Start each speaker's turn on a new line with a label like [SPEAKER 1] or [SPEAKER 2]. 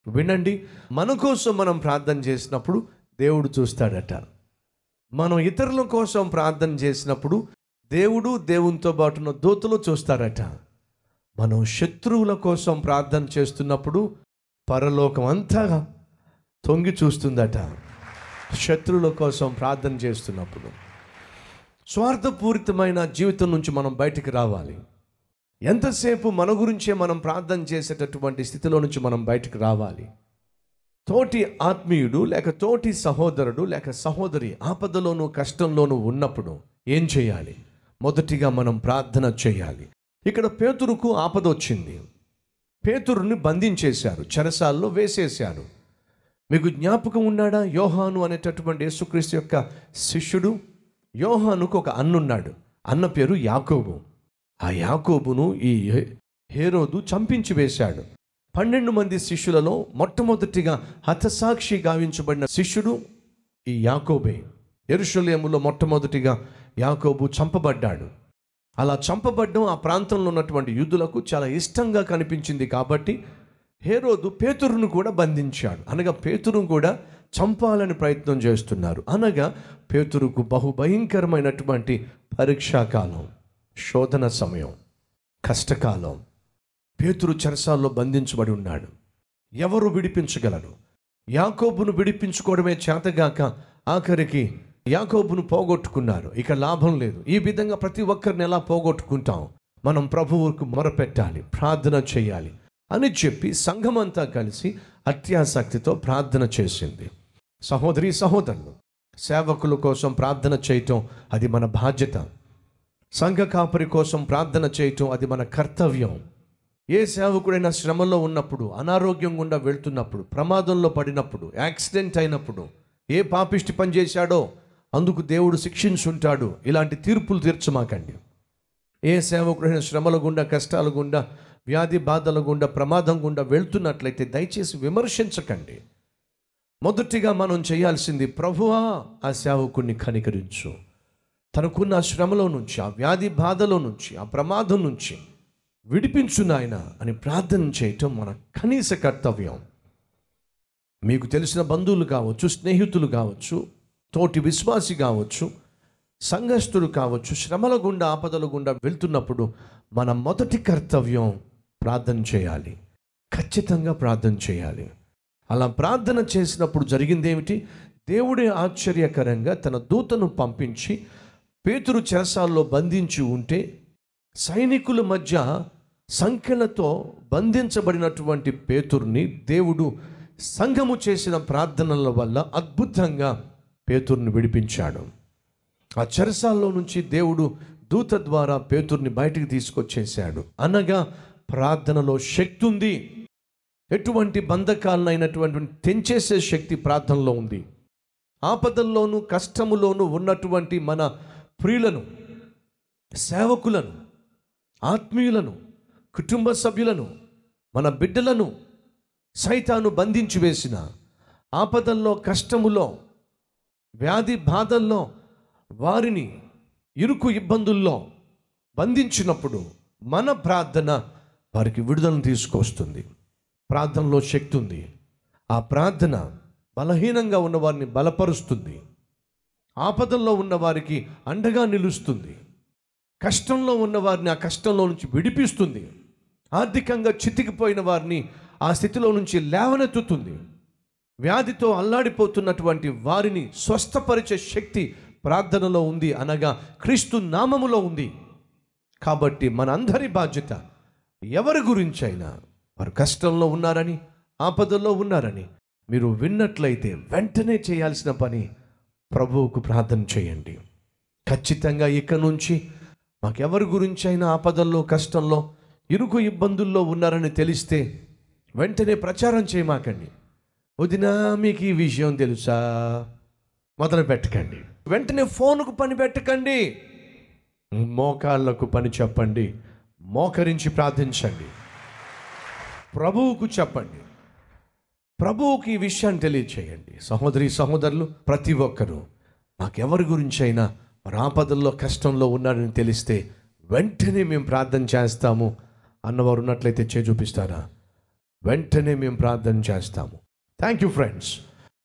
[SPEAKER 1] వినండి మన కోసం మనం ప్రార్థన చేసినప్పుడు దేవుడు చూస్తాడట మనం ఇతరుల కోసం ప్రార్థన చేసినప్పుడు దేవుడు దేవునితో పాటున్న దూతలు చూస్తారట మనం శత్రువుల కోసం ప్రార్థన చేస్తున్నప్పుడు పరలోకం అంతా తొంగి చూస్తుందట శత్రువుల కోసం ప్రార్థన చేస్తున్నప్పుడు స్వార్థపూరితమైన జీవితం నుంచి మనం బయటికి రావాలి ఎంతసేపు మన గురించే మనం ప్రార్థన చేసేటటువంటి స్థితిలో నుంచి మనం బయటికి రావాలి తోటి ఆత్మీయుడు లేక తోటి సహోదరుడు లేక సహోదరి ఆపదలోనూ కష్టంలోనూ ఉన్నప్పుడు ఏం చేయాలి మొదటిగా మనం ప్రార్థన చేయాలి ఇక్కడ పేతురుకు ఆపద వచ్చింది పేతురుని బంధించేశారు చెరసాల్లో వేసేశారు మీకు జ్ఞాపకం ఉన్నాడా యోహాను అనేటటువంటి యేసుక్రీస్తు యొక్క శిష్యుడు యోహానుకు ఒక అన్నున్నాడు అన్న పేరు యాకోబు ఆ యాకోబును ఈ హే- హేరోదు చంపించి వేశాడు పన్నెండు మంది శిష్యులలో మొట్టమొదటిగా హతసాక్షి గావించబడిన శిష్యుడు ఈ యాకోబే ఎరుషలేములో మొట్టమొదటిగా యాకోబు చంపబడ్డాడు అలా చంపబడ్డం ఆ ప్రాంతంలో ఉన్నటువంటి యూదులకు చాలా ఇష్టంగా కనిపించింది కాబట్టి హేరోదు పేతురును కూడా బంధించాడు అనగా పేతురును కూడా చంపాలని ప్రయత్నం చేస్తున్నారు అనగా పేతురుకు బహు భయంకరమైనటువంటి పరీక్షాకాలం శోధన సమయం కష్టకాలం పేతురు చెరసాల్లో బంధించబడి ఉన్నాడు ఎవరు విడిపించగలరు యాకోబును విడిపించుకోవడమే చేతగాక ఆఖరికి యాకోబును పోగొట్టుకున్నారు ఇక లాభం లేదు ఈ విధంగా ప్రతి ఒక్కరిని ఎలా పోగొట్టుకుంటాం మనం ప్రభువుకు మొరపెట్టాలి ప్రార్థన చేయాలి అని చెప్పి సంఘమంతా కలిసి అత్యాసక్తితో ప్రార్థన చేసింది సహోదరి సహోదరులు సేవకుల కోసం ప్రార్థన చేయటం అది మన బాధ్యత సంఘ కాపరి కోసం ప్రార్థన చేయటం అది మన కర్తవ్యం ఏ సేవకుడైనా శ్రమలో ఉన్నప్పుడు అనారోగ్యం గుండా వెళ్తున్నప్పుడు ప్రమాదంలో పడినప్పుడు యాక్సిడెంట్ అయినప్పుడు ఏ పాపిష్టి పని చేశాడో అందుకు దేవుడు శిక్షించుంటాడు ఇలాంటి తీర్పులు తీర్చమాకండి ఏ సేవకుడైన శ్రమల గుండా కష్టాల గుండా వ్యాధి బాధల గుండా ప్రమాదం గుండా వెళ్తున్నట్లయితే దయచేసి విమర్శించకండి మొదటిగా మనం చేయాల్సింది ప్రభువా ఆ సేవకుణ్ణి కనికరించు తనకున్న ఆ శ్రమలో నుంచి ఆ వ్యాధి బాధలో నుంచి ఆ ప్రమాదం నుంచి విడిపించు నాయన అని ప్రార్థన చేయటం మన కనీస కర్తవ్యం మీకు తెలిసిన బంధువులు కావచ్చు స్నేహితులు కావచ్చు తోటి విశ్వాసి కావచ్చు సంఘస్థుడు కావచ్చు శ్రమల గుండా ఆపదల గుండా వెళ్తున్నప్పుడు మన మొదటి కర్తవ్యం ప్రార్థన చేయాలి ఖచ్చితంగా ప్రార్థన చేయాలి అలా ప్రార్థన చేసినప్పుడు జరిగింది ఏమిటి దేవుడే ఆశ్చర్యకరంగా తన దూతను పంపించి పేతురు చెరసాల్లో బంధించి ఉంటే సైనికుల మధ్య సంఖ్యలతో బంధించబడినటువంటి పేతుర్ని దేవుడు సంఘము చేసిన ప్రార్థనల వల్ల అద్భుతంగా పేతుర్ని విడిపించాడు ఆ చెరసాల్లో నుంచి దేవుడు దూత ద్వారా పేతుర్ని బయటికి తీసుకొచ్చేసాడు అనగా ప్రార్థనలో శక్తి ఉంది ఎటువంటి బంధకాలనైనటువంటి తెంచేసే శక్తి ప్రార్థనలో ఉంది ఆపదల్లోనూ కష్టములోనూ ఉన్నటువంటి మన ప్రియులను సేవకులను ఆత్మీయులను కుటుంబ సభ్యులను మన బిడ్డలను సైతాను బంధించి వేసిన ఆపదల్లో కష్టములో వ్యాధి బాధల్లో వారిని ఇరుకు ఇబ్బందుల్లో బంధించినప్పుడు మన ప్రార్థన వారికి విడుదలను తీసుకొస్తుంది ప్రార్థనలో శక్తి ఉంది ఆ ప్రార్థన బలహీనంగా ఉన్న వారిని బలపరుస్తుంది ఆపదల్లో ఉన్న వారికి అండగా నిలుస్తుంది కష్టంలో ఉన్న వారిని ఆ కష్టంలో నుంచి విడిపిస్తుంది ఆర్థికంగా చితికిపోయిన వారిని ఆ స్థితిలో నుంచి లేవనెత్తుతుంది వ్యాధితో అల్లాడిపోతున్నటువంటి వారిని స్వస్థపరిచే శక్తి ప్రార్థనలో ఉంది అనగా క్రీస్తు నామములో ఉంది కాబట్టి మనందరి బాధ్యత ఎవరి గురించైనా వారు కష్టంలో ఉన్నారని ఆపదల్లో ఉన్నారని మీరు విన్నట్లయితే వెంటనే చేయాల్సిన పని ప్రభువుకు ప్రార్థన చేయండి ఖచ్చితంగా ఇక నుంచి మాకెవరి గురించైనా ఆపదల్లో కష్టంలో ఇరుకు ఇబ్బందుల్లో ఉన్నారని తెలిస్తే వెంటనే ప్రచారం చేయమాకండి వదినా మీకు ఈ విషయం తెలుసా మొదలు పెట్టకండి వెంటనే ఫోన్కు పని పెట్టకండి మోకాళ్ళకు పని చెప్పండి మోకరించి ప్రార్థించండి ప్రభువుకు చెప్పండి ప్రభువుకి ఈ విషయాన్ని తెలియచేయండి సహోదరి సహోదరులు ప్రతి ఒక్కరూ మాకెవరి గురించైనా మరి ఆపదల్లో కష్టంలో ఉన్నారని తెలిస్తే వెంటనే మేము ప్రార్థన చేస్తాము అన్నవారు ఉన్నట్లయితే చే చూపిస్తారా వెంటనే మేము ప్రార్థన చేస్తాము థ్యాంక్ యూ ఫ్రెండ్స్